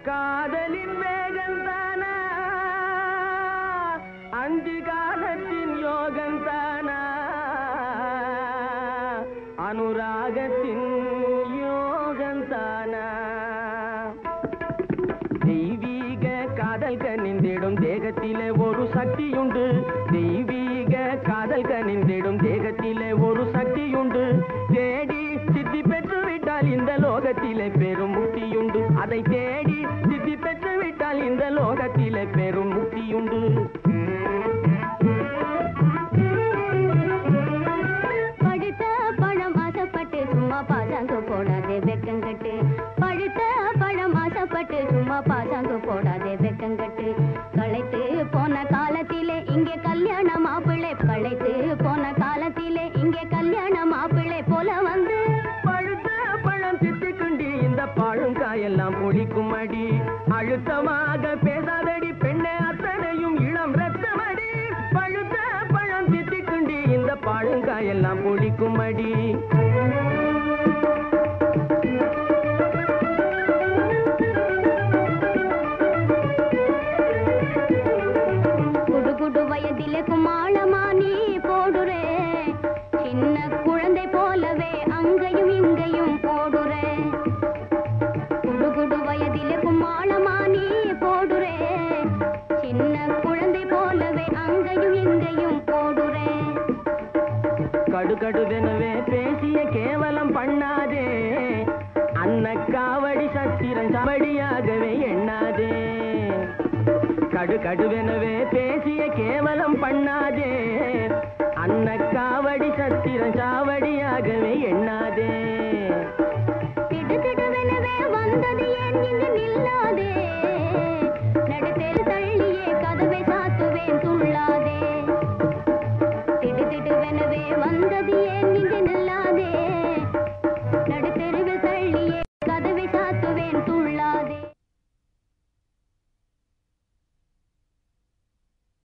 காதலின் வேகந்தானா அந்தி காலத்தின் யோகந்தானா அனுராகத்தின் யோகந்தானா தெய்வீக காதல் கனிந்திடும் தேகத்திலே ஒரு சக்தியுண்டு தெய்வீக காதல் கனிந்திடும் தேகத்திலே ஒரு சக்தியுண்டு தேடி சித்தி பெற்று விட்டால் இந்த லோகத்திலே பெரும் முக்தியுண்டு அதை தேடி சித்தி பெற்று விட்டால் இந்த லோகத்திலே பெரும் முக்தியுண்டு பழுத்த பழம் ஆசைப்பட்டு சும்மா பாசாங்கு போடாதே வெக்கங்கட்டு பழுத்த பழம் ஆசைப்பட்டு சும்மா பாசாங்கு போடாதே வெக்கங்கட்டு களைத்து போன காலத்திலே இங்கே கல்யாண மாப்பிள்ளை களைத்து போன காலத்திலே இங்கே கல்யாண மாப்பிள்ளை போல வந்து பழுத்த பழம் சித்திக்குண்டி இந்த பழங்காயெல்லாம் புளிக்கும் அடி அழுத்தமாக பேசாதடி பெண்ணே அத்தனையும் இளம் ரத்தமடி பழுத்த பழம் சித்திக்குண்டி இந்த பழங்காயெல்லாம் புளிக்கும் அடி குடு குடு வயதிலே குமாளமா நீ போடுறே சின்ன குழந்தை போலவே அங்கேயும் இங்கேயும் ஓடுறே குடு குடு வயதிலே குமாளமா நீ போடுறே சின்ன குழந்தை போலவே அங்கேயும் இங்கேயும் ஓடுறே கடுகடுவெனவே பேசிய கேவலம் பண்ணாதே அன்ன காவடி சத்திரன் சவடியாகவே எண்ணாதே கடுகடுவெனவே பேசிய கேவலம் பண்ணாதே அன்ன காவடி சத்திரன் சாவடியாகவே